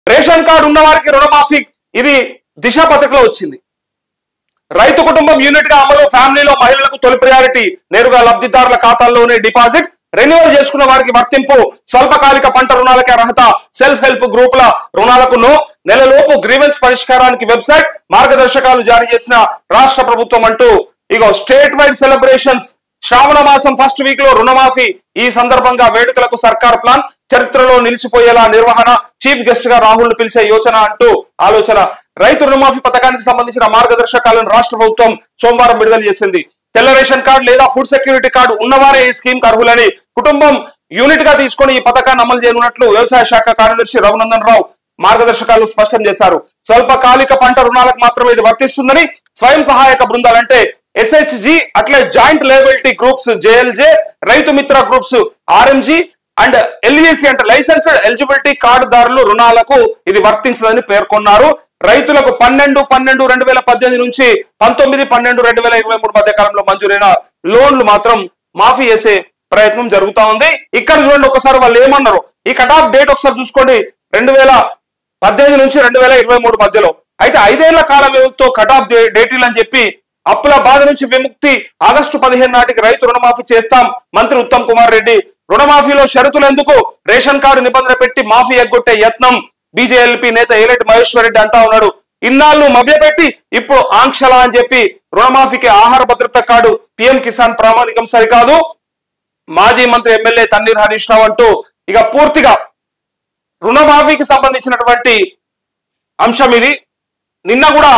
ration card ఉన్న వారికి రుణమాఫీ ఇది దిశ పథకంలో వచ్చింది రైతు కుటుంబం యూనిట్ గా అమలు ఫ్యామిలీలో మహిళలకు తొలి ప్రయారిటీ నేరుగా లబ్ధిదారుల ఖాతాల్లోనే డిపాజిట్ రెన్యువల్ చేసుకున్న వారికి వర్తింపు స్వల్పకాలిక పంట రుణాలకి అర్హత సెల్ఫ్ హెల్ప్ గ్రూపుల రుణాలకు నో నెలలోపు గ్రీవెన్స్ పరిష్కారానికి వెబ్సైట్ మార్గదర్శకాలు జారీ చేసిన రాష్ట్ర ప్రభుత్వం అంటూ ఇగో స్టేట్ వైడ్ సెలబ్రేషన్స్ శ్రావణ మాసం ఫస్ట్ వీక్ లో రుణమాఫీ ఈ సందర్భంగా వేడుకలకు సర్కార్ ప్లాన్ చరిత్రలో నిలిచిపోయేలా నిర్వహణ చీఫ్ గెస్ట్ గా రాహుల్ పిలిచే యోచన అంటూ ఆలోచన రైతు రుణమాఫీ పథకానికి సంబంధించిన మార్గదర్శకాలను రాష్ట్ర ప్రభుత్వం సోమవారం విడుదల చేసింది తెల్ల రేషన్ కార్డు లేదా ఫుడ్ సెక్యూరిటీ కార్డు ఉన్నవారే ఈ స్కీమ్ అర్హులని కుటుంబం యూనిట్ గా తీసుకొని ఈ పథకాన్ని అమలు చేయనున్నట్లు వ్యవసాయ శాఖ కార్యదర్శి రఘునందన్ రావు మార్గదర్శకాలు స్పష్టం చేశారు స్వల్పకాలిక పంట రుణాలకు మాత్రమే ఇది వర్తిస్తుందని స్వయం సహాయక బృందాలంటే ఎస్హెచ్జి అట్లే joint liability groups JLJ Rythu Mitra groups RMG and LEC అంటే లైసెన్స్డ్ ఎలిజిబిలిటీ కార్డుదారులు రుణాలకు ఇది వర్తించదని పేర్కొన్నారు రైతులకు పన్నెండు పన్నెండు రెండు వేల పద్దెనిమిది నుంచి పంతొమ్మిది పన్నెండు రెండు వేల ఇరవై మూడు మధ్య కాలంలో మంజూరైన లోన్లు మాత్రం మాఫీ చేసే ప్రయత్నం జరుగుతా ఉంది ఇక్కడ చూడండి ఒకసారి వాళ్ళు ఏమన్నారు ఈ కట్ ఆఫ్ డేట్ ఒకసారి చూసుకోండి రెండు వేల పద్దెనిమిది నుంచి రెండు వేల ఇరవై మూడు మధ్యలో అయితే ఐదేళ్ల కాల వ్యవధితో కట్ ఆఫ్ డేటీలు అని చెప్పి అప్పుల బాధ నుంచి విముక్తి ఆగస్టు పదిహేను నాటికి రైతు రుణమాఫీ చేస్తాం మంత్రి ఉత్తమ్ కుమార్ రెడ్డి రుణమాఫీలో షరతులు ఎందుకు రేషన్ కార్డు నిబంధన పెట్టి మాఫీ ఎగ్గొట్టే యత్నం బీజేఎల్పీ నేత ఏలెటి మహేశ్వర్ రెడ్డి అంటా ఉన్నాడు ఇన్నాళ్ళు మభ్యపెట్టి ఇప్పుడు ఆంక్షల అని చెప్పి రుణమాఫీకి ఆహార భద్రత కార్డు పిఎం కిసాన్ ప్రామాణికం సరికాదు మాజీ మంత్రి ఎమ్మెల్యే తన్నీర్ హరీష్ రావు అంటూ ఇక పూర్తిగా రుణమాఫీకి సంబంధించినటువంటి అంశం ఇది నిన్న కూడా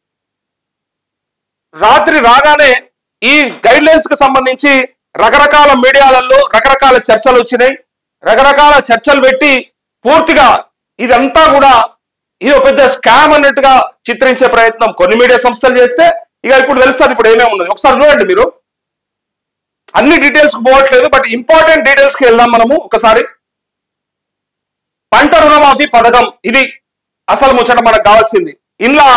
రాత్రి రాగానే ఈ గైడ్ లైన్స్ కి సంబంధించి రకరకాల మీడియాలలో రకరకాల చర్చలు వచ్చినాయి రకరకాల చర్చలు పెట్టి పూర్తిగా ఇదంతా కూడా ఇది ఒక పెద్ద స్కామ్ అన్నట్టుగా చిత్రించే ప్రయత్నం కొన్ని మీడియా సంస్థలు చేస్తే ఇక ఇప్పుడు తెలుస్తుంది ఇప్పుడు ఏమేమి ఉన్నది ఒకసారి చూడండి మీరు అన్ని డీటెయిల్స్ కు పోవట్లేదు బట్ ఇంపార్టెంట్ డీటెయిల్స్ కి వెళ్దాం మనము ఒకసారి పంట రుణమాఫీ పథకం ఇది అసలు ముచ్చట మనకు కావాల్సింది ఇంట్లో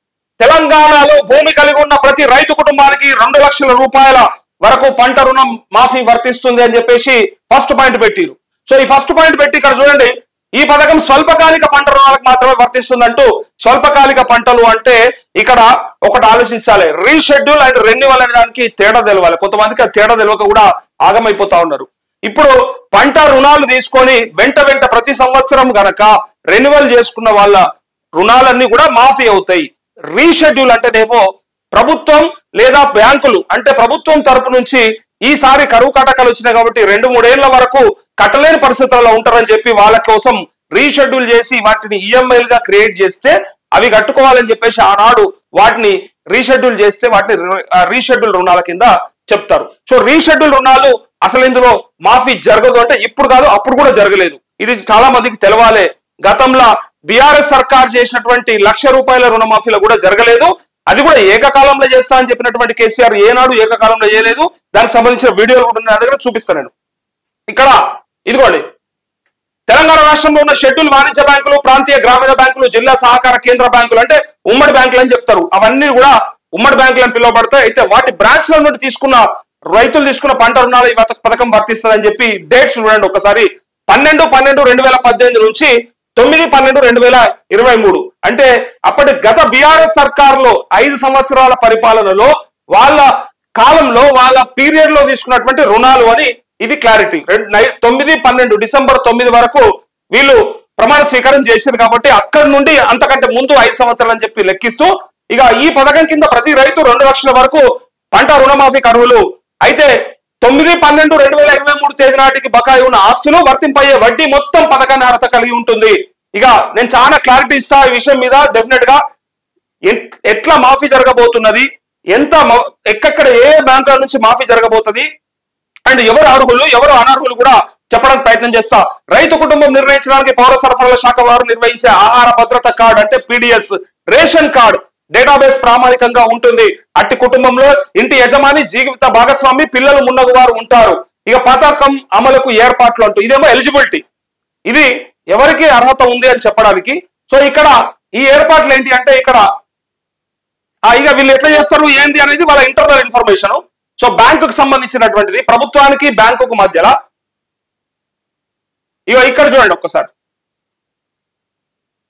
తెలంగాణలో భూమి కలిగి ఉన్న ప్రతి రైతు కుటుంబానికి రెండు లక్షల రూపాయల వరకు పంట రుణం మాఫీ వర్తిస్తుంది అని చెప్పేసి ఫస్ట్ పాయింట్ పెట్టిరు సో ఈ ఫస్ట్ పాయింట్ పెట్టి ఇక్కడ చూడండి ఈ పథకం స్వల్పకాలిక పంట రుణాలకు మాత్రమే వర్తిస్తుందంటూ స్వల్పకాలిక పంటలు అంటే ఇక్కడ ఒకటి ఆలోచించాలి రీషెడ్యూల్ అండ్ రెన్యువల్ అనే దానికి తేడా తెలవాలి కొంతమందికి ఆ తేడా తెలియక కూడా ఆగమైపోతా ఉన్నారు ఇప్పుడు పంట రుణాలు తీసుకొని వెంట వెంట ప్రతి సంవత్సరం గనక రెన్యువల్ చేసుకున్న వాళ్ళ రుణాలన్నీ కూడా మాఫీ అవుతాయి రీషెడ్యూల్ అంటేనేమో ప్రభుత్వం లేదా బ్యాంకులు అంటే ప్రభుత్వం తరపు నుంచి ఈసారి కరువు కాటకాలు వచ్చినాయి కాబట్టి రెండు మూడేళ్ల వరకు కట్టలేని పరిస్థితుల్లో ఉంటారని చెప్పి వాళ్ళ కోసం రీషెడ్యూల్ చేసి వాటిని ఈఎంఐలు గా క్రియేట్ చేస్తే అవి కట్టుకోవాలని చెప్పేసి ఆనాడు వాటిని రీషెడ్యూల్ చేస్తే వాటిని రీషెడ్యూల్ రుణాల కింద చెప్తారు సో రీషెడ్యూల్ రుణాలు అసలు ఇందులో మాఫీ జరగదు అంటే ఇప్పుడు కాదు అప్పుడు కూడా జరగలేదు ఇది చాలా మందికి తెలవాలే గతంలో బీఆర్ఎస్ సర్కార్ చేసినటువంటి లక్ష రూపాయల రుణమాఫీలో కూడా జరగలేదు అది కూడా ఏకకాలంలో చేస్తా అని చెప్పినటువంటి కేసీఆర్ ఏనాడు ఏకకాలంలో చేయలేదు దానికి సంబంధించిన వీడియోలు కూడా నా దగ్గర చూపిస్తాను నేను ఇక్కడ ఇదిగోండి తెలంగాణ రాష్ట్రంలో ఉన్న షెడ్యూల్ వాణిజ్య బ్యాంకులు ప్రాంతీయ గ్రామీణ బ్యాంకులు జిల్లా సహకార కేంద్ర బ్యాంకులు అంటే ఉమ్మడి బ్యాంకులు అని చెప్తారు అవన్నీ కూడా ఉమ్మడి బ్యాంకులు అని పిలువబడతాయి అయితే వాటి బ్రాంచ్ లో నుండి తీసుకున్న రైతులు తీసుకున్న పంట రుణాలు ఈ పథ- పథకం వర్తిస్తుందని చెప్పి డేట్స్ చూడండి ఒకసారి పన్నెండు పన్నెండు రెండు వేల పద్దెనిమిది నుంచి తొమ్మిది పన్నెండు రెండు వేల ఇరవై మూడు అంటే అప్పటి గత బీఆర్ఎస్ సర్కార్ లో ఐదు సంవత్సరాల పరిపాలనలో వాళ్ళ కాలంలో వాళ్ళ పీరియడ్ లో తీసుకున్నటువంటి రుణాలు అని ఇది క్లారిటీ రెండు నై- తొమ్మిది పన్నెండు డిసెంబర్ తొమ్మిది వరకు వీళ్ళు ప్రమాణ స్వీకారం చేశారు కాబట్టి అక్కడి నుండి అంతకంటే ముందు ఐదు సంవత్సరాలు అని చెప్పి లెక్కిస్తూ ఇక ఈ పథకం కింద ప్రతి రైతు రెండు లక్షల వరకు పంట రుణమాఫీకి అర్హులు అయితే తొమ్మిది పన్నెండు రెండు వేల ఇరవై మూడు తేదీ నాటికి బకాయి ఉన్న ఆస్తులు వర్తింపయ్యే వడ్డీ మొత్తం పథకాన్ని అర్హత కలిగి ఉంటుంది ఇక నేను చాలా క్లారిటీ ఇస్తా ఈ విషయం మీద డెఫినెట్ గా ఎన్- ఎట్లా మాఫీ జరగబోతున్నది ఎంత మ- ఎక్కక్కడ ఏ బ్యాంకుల నుంచి మాఫీ జరగబోతుంది అండ్ ఎవరు అర్హులు ఎవరు అనర్హులు కూడా చెప్పడానికి ప్రయత్నం చేస్తా రైతు కుటుంబం నిర్ణయించడానికి పౌర సరఫరాల శాఖ వారు నిర్వహించే ఆహార భద్రత కార్డ్ అంటే పీడిఎస్ రేషన్ కార్డ్ డేటాబేస్ ప్రామాణికంగా ఉంటుంది అట్టి కుటుంబంలో ఇంటి యజమాని జీవిత భాగస్వామి పిల్లలు మున్నగు వారు ఉంటారు ఇక పథకం అమలుకు ఏర్పాట్లు అంటూ ఇదేమో ఎలిజిబిలిటీ ఇది ఎవరికి అర్హత ఉంది అని చెప్పడానికి సో ఇక్కడ ఈ ఏర్పాట్లు ఏంటి అంటే ఇక్కడ ఆ ఇక వీళ్ళు ఎట్లా చేస్తారు ఏంది అనేది వాళ్ళ ఇంటర్నల్ ఇన్ఫర్మేషన్ సో బ్యాంకుకు సంబంధించినటువంటిది ప్రభుత్వానికి బ్యాంకుకు మధ్యలో ఇక ఇక్కడ చూడండి ఒక్కసారి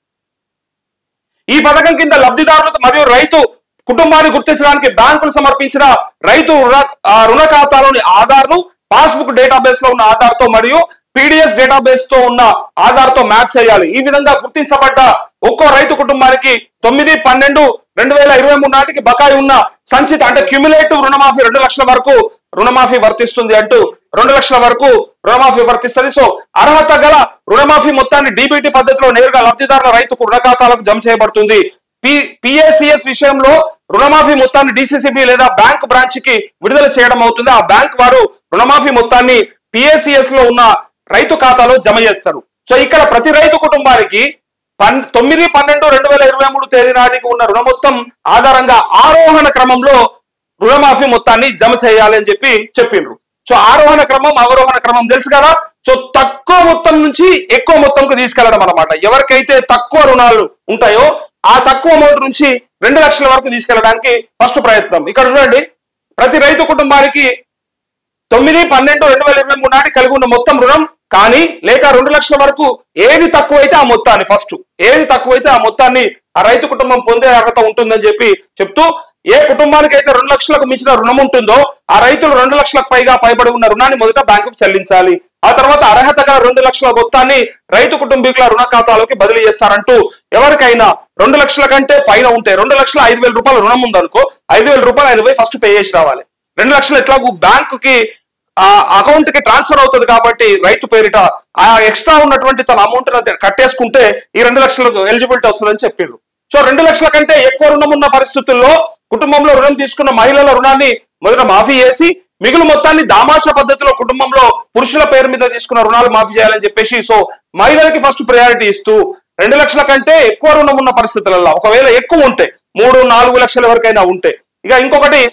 ఈ పథకం కింద లబ్ధిదారులు మరియు రైతు కుటుంబాన్ని గుర్తించడానికి బ్యాంకులు సమర్పించిన రైతు రుణ ఆ, రుణ ఖాతాలోని ఆధార్ను పాస్బుక్ డేటాబేస్ లో ఉన్న ఆధార్ తో మరియు పీడిఎస్ డేటాబేస్ తో ఉన్న ఆధార్ తో మ్యాప్ చేయాలి ఈ విధంగా గుర్తించబడ్డ ఒక్కో రైతు కుటుంబానికి తొమ్మిది పన్నెండు రెండు వేల ఇరవై మూడు నాటికి బకాయి ఉన్న సంచిత అంటే క్యుములేటివ్ రుణమాఫీ రెండు లక్షల వరకు రుణమాఫీ వర్తిస్తుంది అంటూ రెండు లక్షల వరకు రుణమాఫీ వర్తిస్తుంది సో అర్హత గల రుణమాఫీ మొత్తాన్ని డీబీటీ పద్ధతిలో నేరుగా లబ్ధిదారుల రైతుకు రుణ ఖాతాలకు జమ చేయబడుతుంది పి పిఏసిఎస్ విషయంలో రుణమాఫీ మొత్తాన్ని డిసిసిబి లేదా బ్యాంక్ బ్రాంచ్ కి విడుదల చేయడం అవుతుంది ఆ బ్యాంక్ వారు రుణమాఫీ మొత్తాన్ని పిఏసిఎస్ లో ఉన్న రైతు ఖాతాలో జమ చేస్తారు సో ఇక్కడ ప్రతి రైతు కుటుంబానికి పన్ తొమ్మిది పన్నెండు రెండు వేల ఇరవై మూడు తేదీ నాటికి ఉన్న రుణ మొత్తం ఆధారంగా ఆరోహణ క్రమంలో రుణమాఫీ మొత్తాన్ని జమ చేయాలి అని చెప్పి చెప్పిండ్రు సో ఆరోహణ క్రమం అవరోహణ క్రమం తెలుసు కదా సో తక్కువ మొత్తం నుంచి ఎక్కువ మొత్తంకు తీసుకెళ్లడం అనమాట ఎవరికైతే తక్కువ రుణాలు ఉంటాయో ఆ తక్కువ అమౌంట్ నుంచి రెండు లక్షల వరకు తీసుకెళ్ళడానికి ఫస్ట్ ప్రయత్నం ఇక్కడ చూడండి ప్రతి రైతు కుటుంబానికి తొమ్మిది పన్నెండు రెండు వేల ఇరవై మూడు నాటికి కలిగి ఉన్న మొత్తం రుణం కానీ లేక రెండు లక్షల వరకు ఏది తక్కువైతే ఆ మొత్తాన్ని ఫస్ట్ ఏది తక్కువైతే ఆ మొత్తాన్ని ఆ రైతు కుటుంబం పొందే అర్హత ఉంటుందని చెప్పి చెప్తూ ఏ కుటుంబానికి అయితే రెండు లక్షలకు మించిన రుణం ఉంటుందో ఆ రైతులు రెండు లక్షలకు పైగా పైబడి ఉన్న రుణాన్ని మొదట బ్యాంకుకు చెల్లించాలి ఆ తర్వాత అర్హత గల రెండు లక్షల మొత్తాన్ని రైతు కుటుంబీకుల రుణ ఖాతాలోకి బదిలీ చేస్తారంటూ ఎవరికైనా రెండు లక్షల కంటే పైన ఉంటే రెండు లక్షల ఐదు వేల రూపాయల రుణం ఉందనుకో ఐదు వేల రూపాయలు ఐదు వేలు ఫస్ట్ పే చేసి రావాలి రెండు లక్షలు ఎట్లాగూ బ్యాంకుకి ఆ అకౌంట్ కి ట్రాన్స్ఫర్ అవుతుంది కాబట్టి రైతు పేరిట ఆ ఎక్స్ట్రా ఉన్నటువంటి తన అమౌంట్ కట్టేసుకుంటే ఈ రెండు లక్షలకు ఎలిజిబిలిటీ వస్తుందని చెప్పిండ్రు సో రెండు లక్షల కంటే ఎక్కువ రుణం ఉన్న పరిస్థితుల్లో కుటుంబంలో రుణం తీసుకున్న మహిళల రుణాన్ని మొదట మాఫీ చేసి మిగులు మొత్తాన్ని దామాషా పద్ధతిలో కుటుంబంలో పురుషుల పేరు మీద తీసుకున్న రుణాలు మాఫీ చేయాలని చెప్పేసి సో మహిళలకి ఫస్ట్ ప్రయారిటీ ఇస్తూ రెండు లక్షల కంటే ఎక్కువ రుణం ఉన్న పరిస్థితులలో ఒకవేళ ఎక్కువ ఉంటే మూడు నాలుగు లక్షల వరకైనా ఉంటే ఇక ఇంకొకటి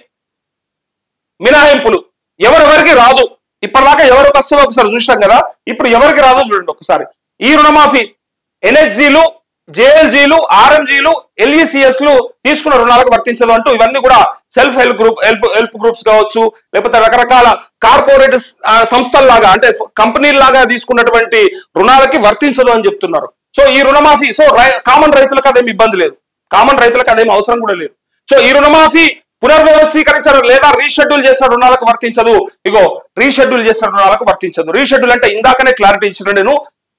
మినహాయింపులు ఎవరెవరికి రాదు ఇప్పటిదాకా ఎవరికి వస్తుందో ఒకసారి చూసాం కదా ఇప్పుడు ఎవరికి రాదో చూడండి ఒకసారి ఈ రుణమాఫీ ఎన్హెచ్జీలు జేఎల్జీలు ఆర్ఎంజీలు ఎల్ఈసిఎస్ లు తీసుకున్న రుణాలకు వర్తించదు అంటూ ఇవన్నీ కూడా self help group help help groups కావచ్చు లేకపోతే రకరకాల కార్పొరేట్ సంస్థల్లాగా అంటే కంపెనీలాగా తీసుకున్నటువంటి రుణాలకి వర్తించదు అని చెప్తున్నారు సో ఈ రుణమాఫీ సో కామన్ రైతులకు అదేం ఇబ్బంది లేదు కామన్ రైతులకు అదేం అవసరం కూడా లేదు సో ఈ రుణమాఫీ పునర్వ్యవస్థీకరించారు లేదా రీషెడ్యూల్ చేసిన రుణాలకు వర్తించదు ఇగో రీషెడ్యూల్ చేసిన రుణాలకు వర్తించదు రీషెడ్యూల్ అంటే ఇందాకనే క్లారిటీ ఇచ్చిన నేను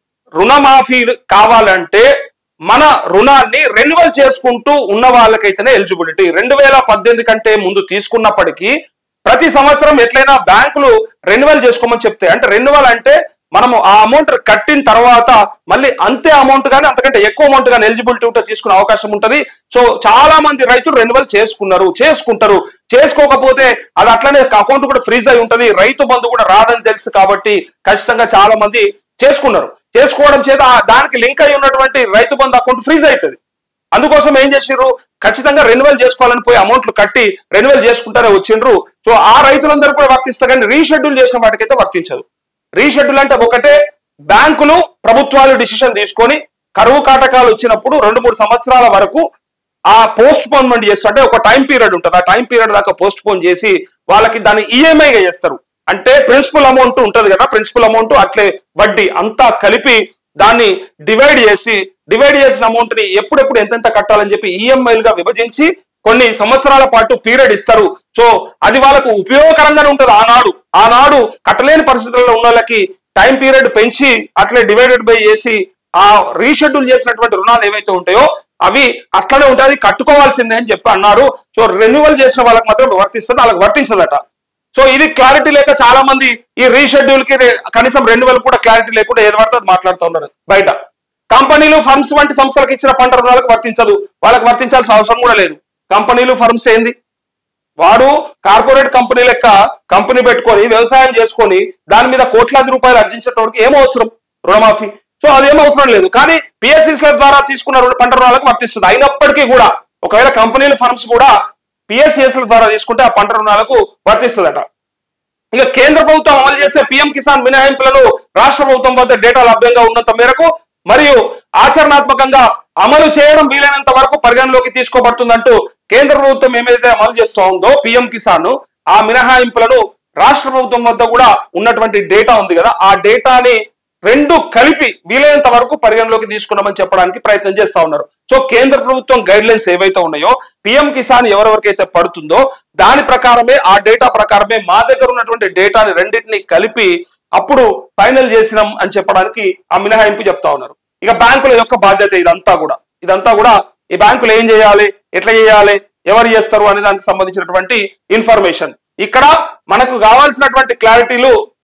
రుణమాఫీ కావాలంటే మన రుణాన్ని రెన్యువల్ చేసుకుంటూ ఉన్న వాళ్ళకైతేనే ఎలిజిబిలిటీ రెండు వేల పద్దెనిమిది కంటే ముందు తీసుకున్నప్పటికీ ప్రతి సంవత్సరం ఎట్లయినా బ్యాంకులు రెన్యువల్ చేసుకోమని చెప్తే అంటే రెన్యువల్ అంటే మనము ఆ అమౌంట్ కట్టిన తర్వాత మళ్ళీ అంతే అమౌంట్ కానీ అంతకంటే ఎక్కువ అమౌంట్ కానీ ఎలిజిబిలిటీ ఉంటే తీసుకునే అవకాశం ఉంటది సో చాలా మంది రైతులు రెన్యువల్ చేసుకున్నారు చేసుకుంటారు చేసుకోకపోతే అది అట్లనే అకౌంట్ కూడా ఫ్రీజ్ అయి ఉంటది రైతు బంధు కూడా రాదని తెలుసు కాబట్టి ఖచ్చితంగా చాలా మంది చేసుకున్నారు చేసుకోవడం చేత ఆ దానికి లింక్ అయి ఉన్నటువంటి రైతు బంధు అకౌంట్ ఫ్రీజ్ అవుతుంది అందుకోసం ఏం చేసిర్రు ఖచ్చితంగా రెన్యువల్ చేసుకోవాలని పోయి అమౌంట్లు కట్టి రెన్యువల్ చేసుకుంటారే వచ్చిండ్రు సో ఆ రైతులందరూ కూడా వర్తిస్తా కానీ రీషెడ్యూల్ చేసిన వాటికైతే వర్తించదు రీషెడ్యూల్ అంటే ఒకటే బ్యాంకులు ప్రభుత్వాలు డిసిషన్ తీసుకొని కరువు కాటకాలు వచ్చినప్పుడు రెండు మూడు సంవత్సరాల వరకు ఆ పోస్ట్ పోన్మెంట్ చేస్తూ అంటే ఒక టైం పీరియడ్ ఉంటుంది ఆ టైం పీరియడ్ దాకా పోస్ట్ పోన్ చేసి వాళ్ళకి దాన్ని ఈఎంఐగా చేస్తారు అంటే ప్రిన్సిపల్ అమౌంట్ ఉంటది కదా ప్రిన్సిపల్ అమౌంట్ అట్లే వడ్డీ అంతా కలిపి దాన్ని డివైడ్ చేసి డివైడ్ చేసిన అమౌంట్ ని ఎప్పుడెప్పుడు ఎంతెంత కట్టాలని చెప్పి ఈఎంఐలుగా విభజించి కొన్ని సంవత్సరాల పాటు పీరియడ్ ఇస్తారు సో అది వాళ్ళకు ఉపయోగకరంగానే ఉంటది ఆనాడు ఆనాడు కట్టలేని పరిస్థితుల్లో ఉన్న వాళ్ళకి టైం పీరియడ్ పెంచి అట్లే డివైడెడ్ బై చేసి ఆ రీషెడ్యూల్ చేసినటువంటి రుణాలు ఏవైతే ఉంటాయో అవి అట్లనే ఉంటాయి అది కట్టుకోవాల్సిందే అని చెప్పి అన్నారు సో రెన్యువల్ చేసిన వాళ్ళకి మాత్రం వర్తిస్తుంది వాళ్ళకి వర్తించదట సో ఇది క్లారిటీ లేక చాలా మంది ఈ రీషెడ్యూల్ కి రే- కనీసం రెండు వేలు కూడా క్లారిటీ లేకుండా ఏది పడితే అది మాట్లాడుతూ ఉన్నారు బయట కంపెనీలు ఫర్మ్స్ వంటి సంస్థలకు ఇచ్చిన పంట రుణాలకు వర్తించదు వాళ్ళకి వర్తించాల్సిన అవసరం కూడా లేదు కంపెనీలు ఫర్మ్స్ ఏంది వాడు కార్పొరేట్ కంపెనీ లెక్క కంపెనీ పెట్టుకొని వ్యవసాయం చేసుకొని దాని మీద కోట్లాది రూపాయలు అర్జించేటోడికి ఏం అవసరం రుణమాఫీ సో అదేం అవసరం లేదు కానీ పిఎస్సిస్ ద్వారా తీసుకున్న రుణ- పంట రుణాలకు వర్తిస్తుంది అయినప్పటికీ కూడా ఒకవేళ కంపెనీలు ఫర్మ్స్ కూడా పిఎస్సిఎస్ ద్వారా తీసుకుంటే ఆ పంట రుణాలకు వర్తిస్తుందట ఇక కేంద్ర ప్రభుత్వం అమలు చేసే పీఎం కిసాన్ మినహాయింపులను రాష్ట్ర ప్రభుత్వం వద్ద డేటా లభ్యంగా ఉన్నంత మేరకు మరియు ఆచరణాత్మకంగా అమలు చేయడం వీలైనంత వరకు పరిగణలోకి తీసుకోబడుతుందంటూ కేంద్ర ప్రభుత్వం ఏమైతే అమలు చేస్తూ ఉందో పీఎం కిసాన్ ఆ మినహాయింపులను రాష్ట్ర ప్రభుత్వం వద్ద కూడా ఉన్నటువంటి డేటా ఉంది కదా ఆ డేటాని రెండు కలిపి వీలైనంత వరకు పరిగణలోకి తీసుకున్నామని చెప్పడానికి ప్రయత్నం చేస్తా ఉన్నారు సో కేంద్ర ప్రభుత్వం గైడ్ లైన్స్ ఏవైతే ఉన్నాయో పిఎం కిసాన్ ఎవరెవరికైతే పడుతుందో దాని ప్రకారమే ఆ డేటా ప్రకారమే మా దగ్గర ఉన్నటువంటి డేటాని రెండింటిని కలిపి అప్పుడు ఫైనల్ చేసినాం అని చెప్పడానికి ఆ మినహాయింపు చెప్తా ఉన్నారు ఇక బ్యాంకుల యొక్క బాధ్యత ఇదంతా కూడా ఇదంతా కూడా ఈ బ్యాంకులు ఏం చేయాలి ఎట్లా చేయాలి ఎవరు చేస్తారు అనే దానికి సంబంధించినటువంటి ఇన్ఫర్మేషన్ ఇక్కడ మనకు కావాల్సినటువంటి క్లారిటీలు